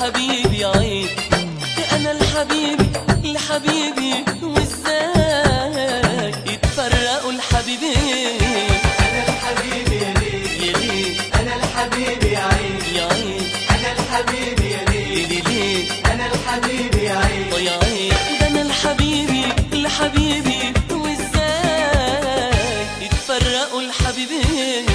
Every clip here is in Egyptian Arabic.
الحبيبي عيب انا الحبيبي لحبيبي وازاي يتفرقوا الحبيبين أنا الحبيب يا ليل يا ليه أنا الحبيب يا عين يا عين أنا الحبيب يا ليل ليه ليه أنا الحبيب يا عين يا عين ده انا الحبيبي لحبيبي وازاي يتفرقوا الحبيبين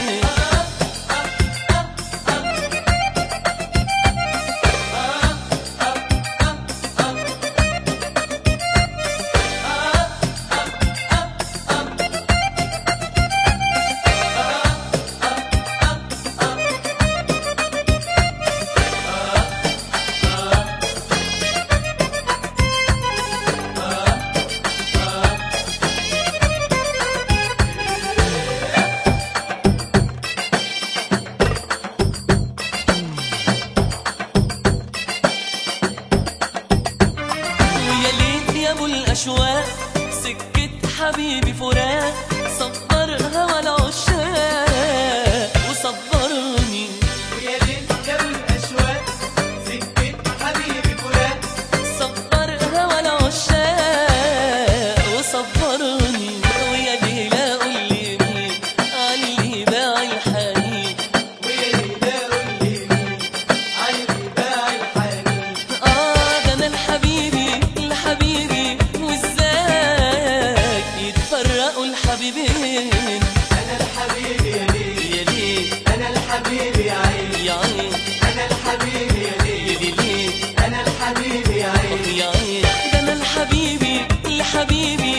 ويا ليت يا ابو الاشواق سكت حبيبي فراق صبرها ولا عشاق وصبرني ويا ليل يا أبو الأشواق سكت حبيبي فلان صبرها ولا عشاق وصبرني ويا ليلى قول لي مين علي باع الحنين ويا ليل قول لي مين عيني باع الحنين اه ده انا الحبيبي الحبيبي وازاي يتفرقوا الحبيبين أنا الحبيب يا ليل يا ليه أنا الحبيب يا عين يا عين أنا الحبيب يا ليل يا ليه أنا الحبيب يا عين يا عين ده انا الحبيبي الحبيبي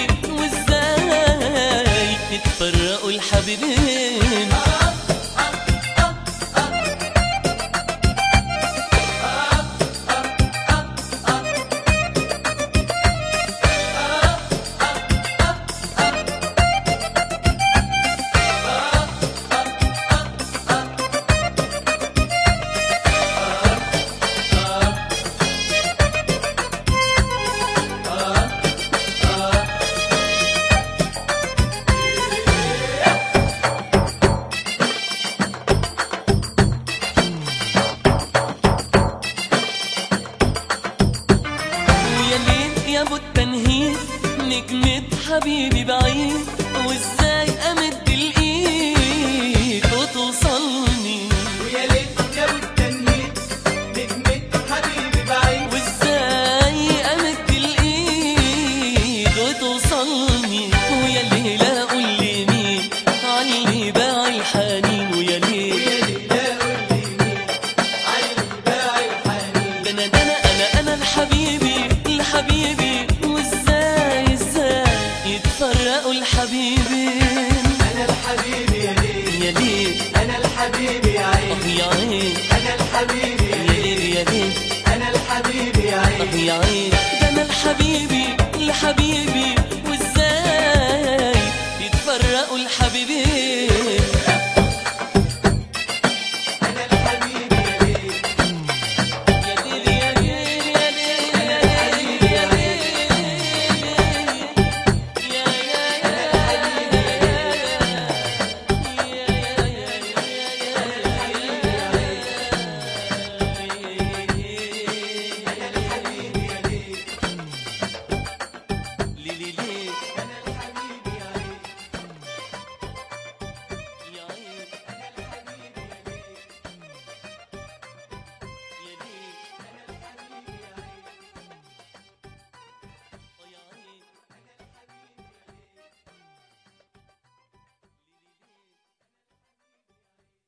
وازاي يتفرقوا الحبيبين ويا ليل يا ابو التنهيد نجمة حبيبي بعيد وازاي امد الايد وتوصلني ويا ليل يا أبو التنهيد نجمة حبيبي بعيد وازاي امد الايد وتوصلني ويا ليلى قول لي مين علي باع الحنين ويا ليل ويا ليل قول لي مين عيني باع الحنين ده انا ده انا انا انا الحبيبي الحبيبي وازاي ازاي يتفرقوا الحبيبين أنا الحبيب يا ليل يا ليل أنا الحبيب يا عين اه يا عين أنا الحبيب يا يا ليل ليل يا ليل أنا الحبيب يا اه عين يا عين ده انا الحبيبي الحبيبي